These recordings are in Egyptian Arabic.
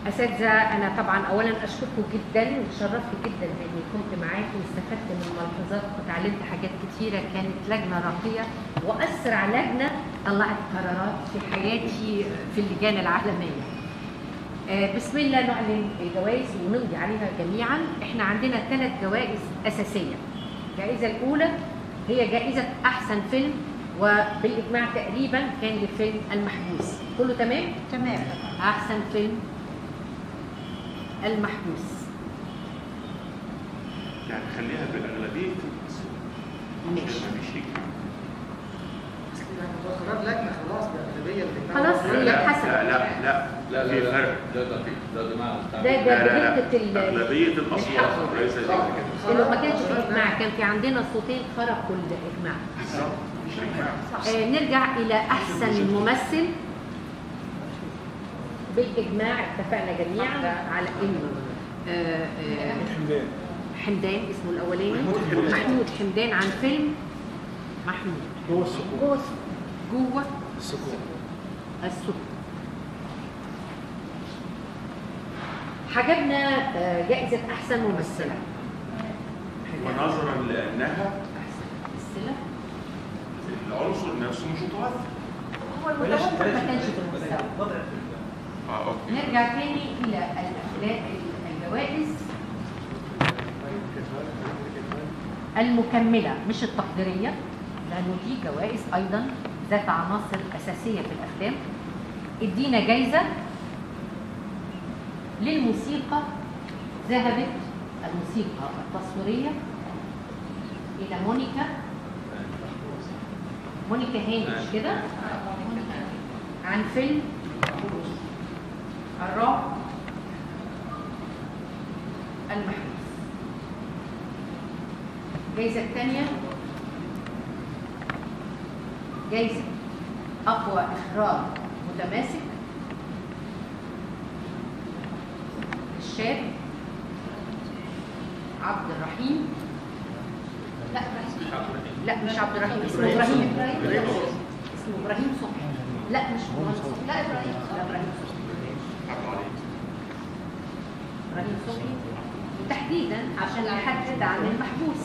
اساتذه انا طبعا اولا اشكركم جدا وتشرفت جدا اني كنت معاكم واستفدت من ملاحظاتكم وتعلمت حاجات كتيره كانت لجنه راقيه واسرع لجنه طلعت قرارات في حياتي في اللجان العالميه. آه، بسم الله نعلن الجوائز ونمضي عليها جميعا احنا عندنا ثلاث جوائز اساسيه الجائزه الاولى هي جائزه احسن فيلم وبالاجماع تقريبا كان لفيلم المحبوس كله تمام تمام احسن فيلم المحبوس يعني خليها بالاغلبيه ماشي عشان ما فيش هيك. قرار لجنه خلاص باغلبيه اللي خلاص لا هي لا حسب لا لا لا لا لا في لا فرق ده دقيق ده جماعه ده لا ده لا بهدة ال- لا اغلبيه الاصوات وليس صح ذلك انه ما كانش في اجماع كان في عندنا صوتين خرقوا الاجماع بالظبط مفيش اجماع آه نرجع الى احسن ممثل بالاجماع اتفقنا جميعا على انه آه، آه، حمدان اسمه الاولاني محمود حمدان عن فيلم محمود جوه السكون جوه جوه السكون السكون حجبنا آه، جائزة أحسن ممثلة ونظرا لانها أحسن ممثلة العنصر نفسه مش متوفر هو المتوفر ما كانش في المستوى اه اوكي نرجع تاني إلى الأفلام الجوائز المكملة مش التقديرية لأنه دي جوائز أيضا ذات عناصر أساسية في الأفلام ادينا جايزة للموسيقى ذهبت الموسيقى التصويرية إلى مونيكا مونيكا هاني مش كده؟ عن فيلم الرعب المحبوس الجايزة الثانية جايزة أقوى إخراج متماسك الشاب عبد الرحيم لا لا مش عبد الرحيم اسمه ابراهيم اسمه ابراهيم صبحي لا مش مهندس صبحي. لا ابراهيم لا ابراهيم صبحي عفوا عليك ابراهيم صبحي وتحديدا عشان نحدد عن المحبوس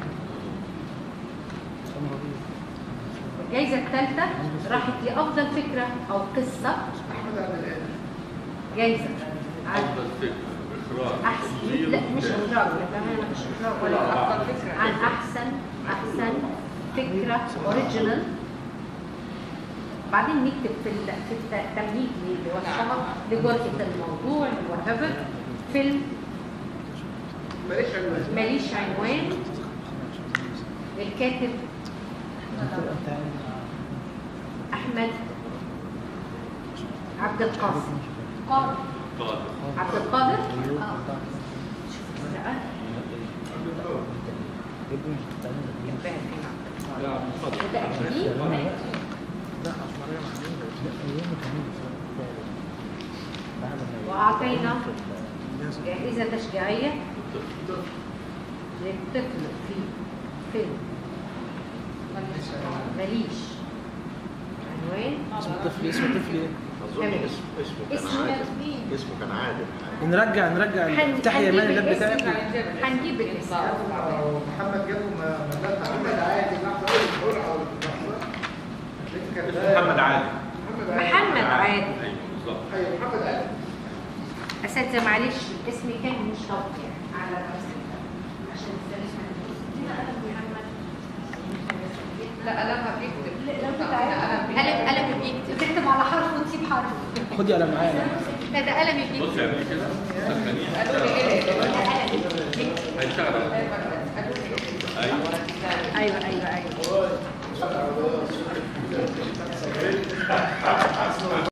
الجائزة الثالثة راحت لأفضل فكرة أو قصة احمد عبد القادر جائزة عن افضل فكره اخراج أحسن تصوير لا مش وإنتاج. إخراج لا كمان مش إخراج ولا أفضل فكرة عن أحسن أحسن فكرة أوريجينال بعدين نكتب في ال- في التمهيد لوصفها لجرأة الموضوع لوات فيلم ماليش عنوان ماليش عنوان للكاتب احمد عبد القاسم قادر طيب عبد القادر اه شوف الورقة. ينبهر فين عبد لا اتفضل القادر. متأكدين؟ وأعطينا جائزة تشجيعية للطفل في فيلم ماليش عنوان اسم الطفل اسم الطفل ايه؟ اظن اسمه اسمه كان اسمه عادل اسمه كان عادل نرجع نرجع هن- افتحي يا هنجيب مان اللاب الاسم بتاعك هنجيب الاسم آه، محمد جابه ما مدلت محمد عادل لحظه اول الجرعه اسمه محمد عادل محمد عادل ايوه بالظبط ايوه محمد عادل اساتذه معلش اسمي كان مش طبيعي على الرسم عشان الثالث ما لا قلمها بيكتب قلم قلم بيكتب تكتب على حرف وتسيب حرف خدي قلم معايا لا ده قلمي بيكتب بص اعملي كده سخنيه قالوا لي ايه قلمي بيكتب هيشتغل قالوا لي